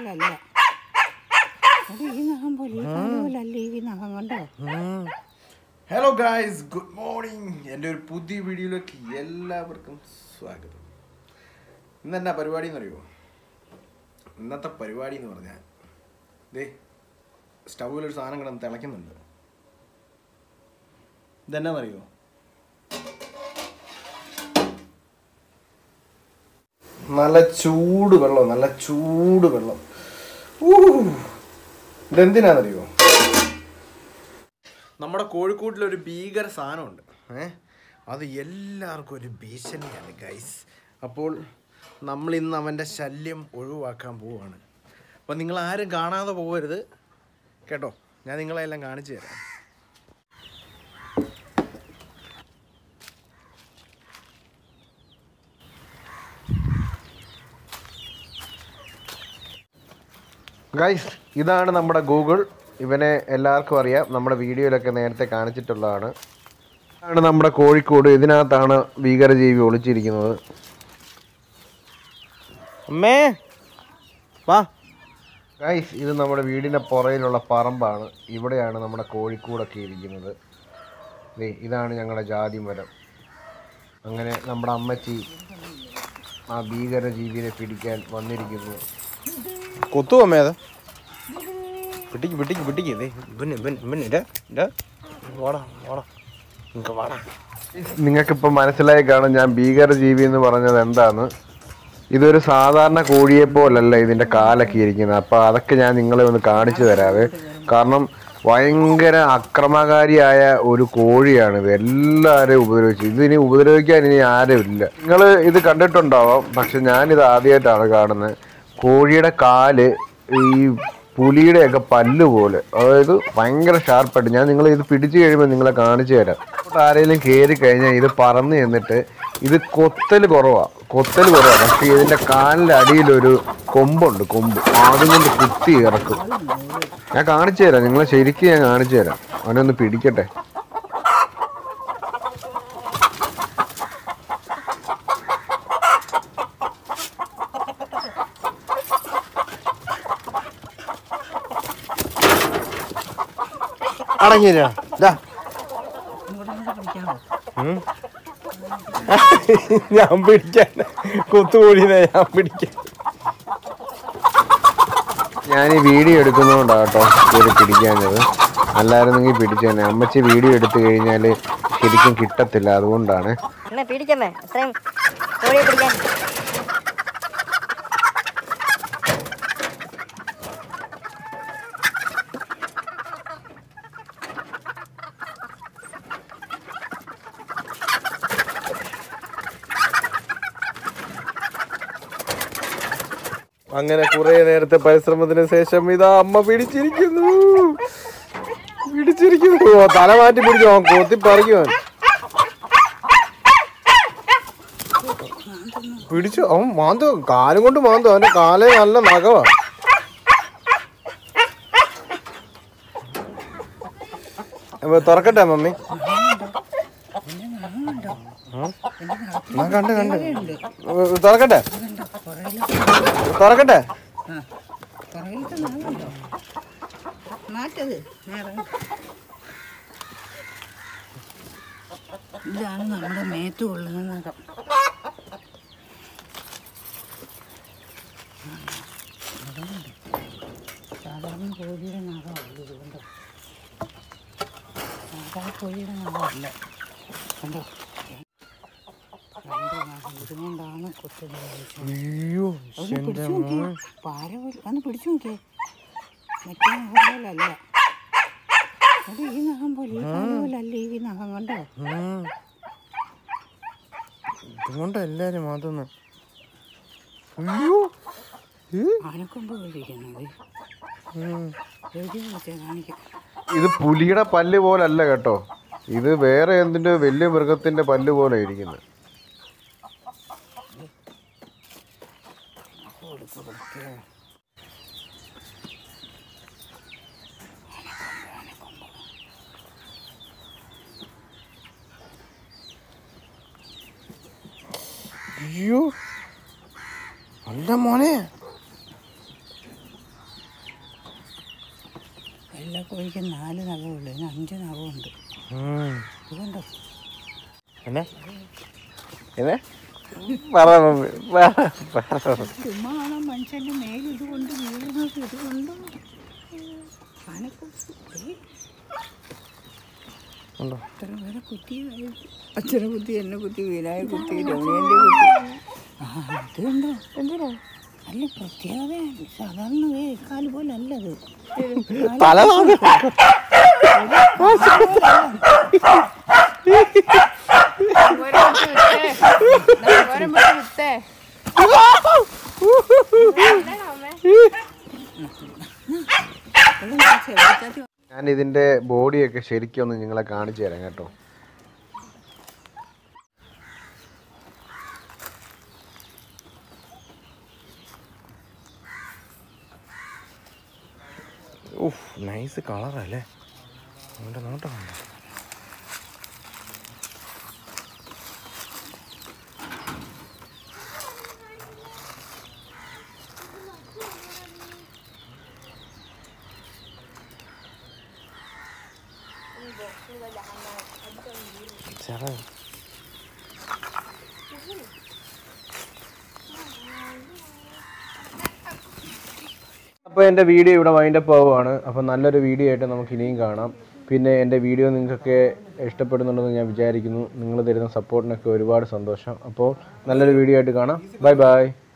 പോലല്ല അത് ഈ നഖം പോലെ ഈ കാല് പോലല്ല ഈ നഖം കണ്ടോ ഹലോ ഗായ്സ് ഗുഡ് മോർണിംഗ് എൻ്റെ ഒരു പുതിയ വീഡിയോയിലേക്ക് എല്ലാവർക്കും സ്വാഗതം ഇന്ന് എന്നാ പരിപാടി എന്നറിയോ ഇന്നത്തെ പരിപാടി എന്ന് പറഞ്ഞാൽ ദേ സ്റ്റൗവിലൊരു സാധനം കിടന്ന് തിളയ്ക്കുന്നുണ്ട് ഇതെന്നാന്നറിയോ നല്ല ചൂട് വെള്ളം നല്ല ചൂട് വെള്ളം ഊ ഇതെന്തിനാണെന്നറിയോ നമ്മുടെ കോഴിക്കോട്ടിലൊരു ഭീകര സാധനമുണ്ട് ഏ അത് എല്ലാവർക്കും ഒരു ഭീഷണിയാണ് ഗൈസ് അപ്പോൾ നമ്മൾ ഇന്ന് അവൻ്റെ ശല്യം ഒഴിവാക്കാൻ പോവുകയാണ് അപ്പോൾ നിങ്ങൾ ആരും കാണാതെ പോകരുത് കേട്ടോ ഞാൻ നിങ്ങളെല്ലാം കാണിച്ചു തരാം ഗൈസ് ഇതാണ് നമ്മുടെ ഗൂഗിൾ ഇവനെ എല്ലാവർക്കും അറിയാം നമ്മുടെ വീഡിയോയിലൊക്കെ നേരത്തെ കാണിച്ചിട്ടുള്ളതാണ് ഇതാണ് നമ്മുടെ കോഴിക്കോട് ഇതിനകത്താണ് ഭീകരജീവി ഒളിച്ചിരിക്കുന്നത് അമ്മേ വാ ഗൈസ് ഇത് നമ്മുടെ വീടിൻ്റെ പുറയിലുള്ള പറമ്പാണ് ഇവിടെയാണ് നമ്മുടെ കോഴിക്കോടൊക്കെ ഇരിക്കുന്നത് ദേ ഇതാണ് ഞങ്ങളുടെ ജാതി മരം അങ്ങനെ നമ്മുടെ അമ്മച്ചി ആ ഭീകരജീവിനെ പിടിക്കാൻ വന്നിരിക്കുന്നു കൊത്തു അമ്മേ അത് പിടിക്ക് പിടിക്ക് പിടിക്ക് ദേ ഇവന് ഇവൻ ഇവൻ ഇടാ ഇടാ വാടാ വാടാ നിങ്ങൾക്ക് വാടാ നിങ്ങൾക്കിപ്പോൾ മനസ്സിലായി കാണും ഞാൻ ഭീകരജീവി എന്ന് പറഞ്ഞത് എന്താണ് ഇതൊരു സാധാരണ കോഴിയെ പോലല്ല ഇതിൻ്റെ കാലൊക്കെ ഇരിക്കുന്നത് അപ്പോൾ അതൊക്കെ ഞാൻ നിങ്ങളെ ഒന്ന് കാണിച്ചു തരാവേ കാരണം ഭയങ്കര അക്രമകാരിയായ ഒരു കോഴിയാണിത് എല്ലാവരെയും ഉപദ്രവിച്ചു ഇതിനി ഉപദ്രവിക്കാൻ ഇനി ആരും ഇല്ല നിങ്ങൾ ഇത് കണ്ടിട്ടുണ്ടാവാം പക്ഷെ ഞാനിത് ആദ്യമായിട്ടാണ് കാണുന്നത് കോഴിയുടെ കാല് ഈ പുലിയുടെയൊക്കെ പല്ല് പോലെ അതായത് ഭയങ്കര ഷാർപ്പായിട്ട് ഞാൻ നിങ്ങൾ ഇത് പിടിച്ചു കഴിയുമ്പോൾ നിങ്ങളെ കാണിച്ചു തരാം ഇങ്ങോട്ട് ആരെങ്കിലും കയറി കഴിഞ്ഞാൽ ഇത് പറന്ന് ചെന്നിട്ട് ഇത് കൊത്തൽ കുറവാണ് കൊത്തൽ കുറവാണ് പക്ഷേ ഇതിൻ്റെ കാലിൻ്റെ അടിയിലൊരു കൊമ്പുണ്ട് കൊമ്പ് അതും കൊണ്ട് കുത്തി ഇറക്കും ഞാൻ കാണിച്ചു തരാം നിങ്ങളെ ശരിക്കും ഞാൻ കാണിച്ചു തരാം അവനൊന്ന് പിടിക്കട്ടെ അടങ്ങിയില്ല ഇതാ ഇങ്ങോട്ട് ഇങ്ങോട്ട് പിടിക്കാമോ ഞാൻ പിടിക്കാൻ കൊത്തുകൂടിനെ ഞാൻ പിടിക്കാൻ ഞാൻ ഈ വീഡിയോ എടുക്കുന്നതുകൊണ്ടാണ് കേട്ടോ കയറി പിടിക്കാഞ്ഞത് അല്ലായിരുന്നെങ്കിൽ പിടിച്ചു തന്നെ അമ്മച്ചി വീഡിയോ എടുത്തു കഴിഞ്ഞാൽ ശരിക്കും കിട്ടത്തില്ല അതുകൊണ്ടാണ് എന്നെ പിടിക്കമ്മേ അത്രയും കോഴിയെ പിടിക്കാൻ അങ്ങനെ കുറെ നേരത്തെ പരിശ്രമത്തിന് ശേഷം ഇതാ അമ്മ പിടിച്ചിരിക്കുന്നു പിടിച്ചിരിക്കുന്നു ഓ, തല മാറ്റി പിടിച്ചു അവൻ കൊത്തി പറിക്കുവാൻ പിടിച്ചു അവൻ മാന്തു കാലും കൊണ്ട് മാന്തു അവന്റെ കാലേ നല്ല നഖവാ അപ്പൊ തുറക്കട്ടെ മമ്മി ആ, കണ്ട് കണ്ട് ഏ, തുറക്കട്ടെ തുറക്കട്ടെ ആ പുറകിലത്തെ നഖമുണ്ടോ മാറ്റത് നേരെ ഇതാണ് നമ്മുടെ മേത്ത് കൊള്ളുന്ന നഖം സാധാരണ കോഴിയുടെ നഖമല്ല ഇത് കണ്ടോ സാധാരണ കോഴിയുടെ നഖമല്ല കണ്ടോ രണ്ട് നഖം ഇതുകൊണ്ടാണ് കുത്തുന്നത് അയ്യോ ഒന്ന് പിടിച്ചു നോക്കിയേ പാര പോലെ ഒന്ന് പിടിച്ചു നോക്കിയേ മറ്റേ നഖം പോലല്ല അത് ഈ നഖം പോലെ ഈ കാല് പോലല്ല ഈ നഖം കണ്ടോ ഇതുകൊണ്ട് എല്ലാരും മാതുന്നു അയ്യോ ഏ? ആനക്കൊമ്പ് കളിക്കുന്നത് എഴുതി വിളിച്ചാൽ കാണിക്കാം ഇത് പുലിയുടെ പല്ല് പോലല്ല കേട്ടോ ഇത് വേറെ എന്തിന്റെ വലിയ മൃഗത്തിന്റെ പല്ല് പോലെ ഇരിക്കുന്നത് കൊടുക്ക് കൊടുക്ക് അയ്യോ അല്ല മോനെ ചില കോഴിക്ക് നാല് നഖമുള്ളൂ ഇതിന് അഞ്ച് നഖമുണ്ട് ഉം. ഇതുകൊണ്ടോ എന്നെ എന്നെ പറ മമ്മി, പറ, പറ. ചുമ്മാ ആണ് മനുഷ്യൻ്റെ മേൽ ഇതുകൊണ്ട് വീഴുന്നത് ഇതുകൊണ്ട് ആനക്കുത്തി ഏയ്, ഉണ്ടോ? എത്ര പേരെ കുത്തിയായി അച്ഛനെ കുത്തി എന്നെ കുത്തി വീരായ കുത്തി രമണിയൻ്റെ കുത്തി ആ ഇതുണ്ടോ എന്തിനാ അല്ല പ്രത്യേകത സാധാരണ ദേ കാല് പോലെ അല്ലത് തല നോക്ക്. ഞാൻ ഇതിന്റെ ബോഡിയൊക്കെ ശരിക്കും ഒന്ന് നിങ്ങളെ കാണിച്ചു തരാം കേട്ടോ ഉഫ് നൈസ് കളറല്ലേ നോട്ടെ നോട്ടെ ചെറ അപ്പോൾ എൻ്റെ വീഡിയോ ഇവിടെ വൈൻഡപ്പ് ആവുകയാണ് അപ്പോൾ നല്ലൊരു വീഡിയോ ആയിട്ട് നമുക്ക് ഇനിയും കാണാം പിന്നെ എൻ്റെ വീഡിയോ നിങ്ങൾക്കൊക്കെ ഇഷ്ടപ്പെടുന്നുണ്ടെന്ന് ഞാൻ വിചാരിക്കുന്നു നിങ്ങൾ തരുന്ന സപ്പോർട്ടിനൊക്കെ ഒരുപാട് സന്തോഷം അപ്പോൾ നല്ലൊരു വീഡിയോ ആയിട്ട് കാണാം ബൈ ബൈ